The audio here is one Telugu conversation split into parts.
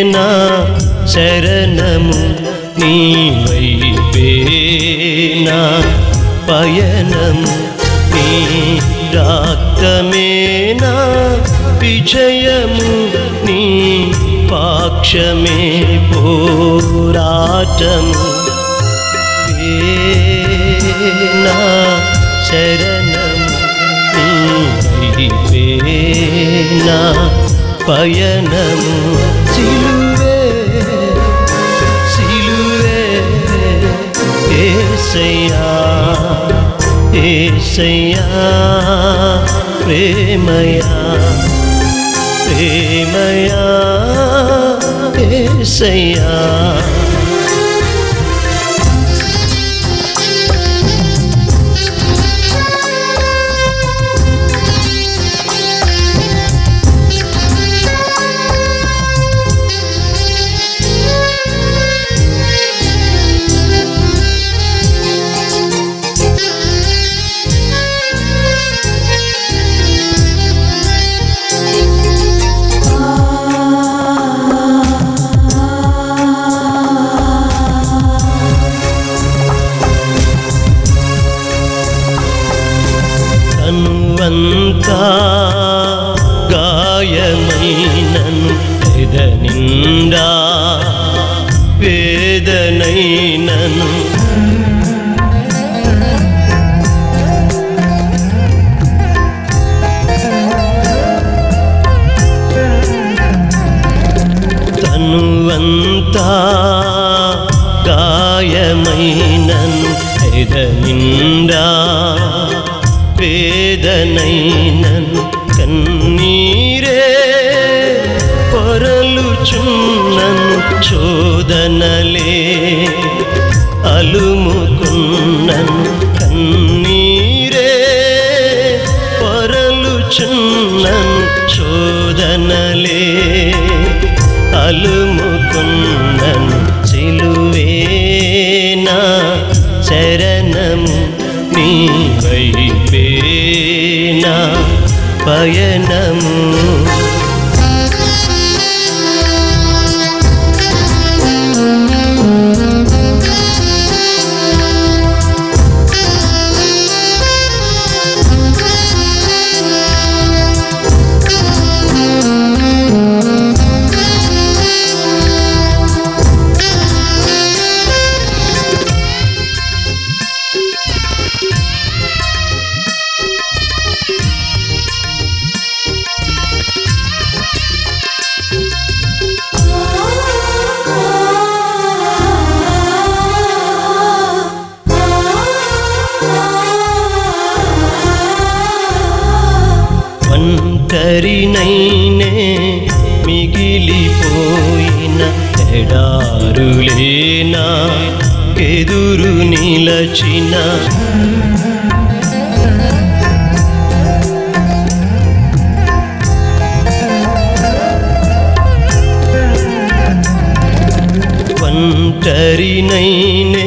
నా శరణము నీ వైపే నా పయనము నీ రాక్తమే నా విజయము నీ పాక్షమే పోరాటము నా శరణము నీ వైపే నా పయనము సిలువే సిలువే ఏసయ్యా ఏసయ్యా ప్రేమయా ప్రేమయా ఏసయ్యా కనువంతా గాయమైనను ఎద నిండా వేదనైనను తనువంతా గాయమైనను ఎద నిండా వేదనైనను కన్నీరే పొరలుచున్నను చోదనలే అలుముకున్నను కన్నీరే పొరలుచున్నను చోదనలే అలుముకున్నను సిలువేనా శరణము నీ వైపేనా పయనము ఒంటరినైనే మిగిలిపోయిన ఎడారులేనా ఎదురు నిలచిన ఒంటరినైనే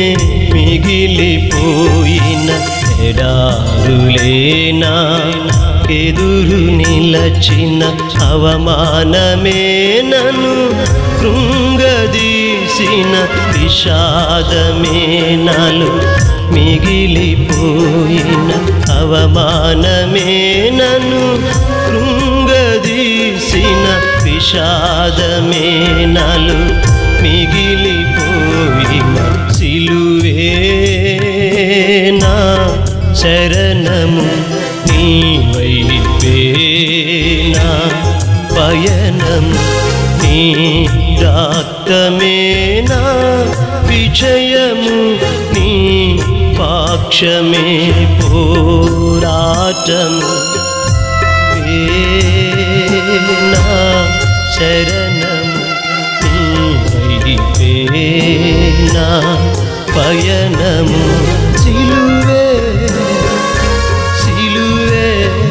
మిగిలిపోయిన ఎడారులేనా ఎదురు నిలచిన అవమానమే నను కృంగదీసిన విషాదమే నాలు మిగిలిపోయిన అవమానమే నను కృంగదీసిన విషాదమే నాలు మిగిలిపోయిన సిలువేనా శరణము నీ వైపేనా పయనము నీ రాక్తమేనా విజయము నీ పాక్షమే పోరాటము నా శరణము నీ వైపేనా పయనము సిలువే సిలువే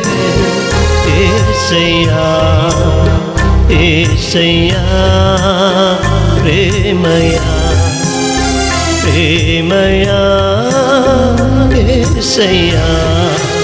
ఏసయ్యా ఏసయ్యా ప్రేమయా ప్రేమయా ఏసయ్యా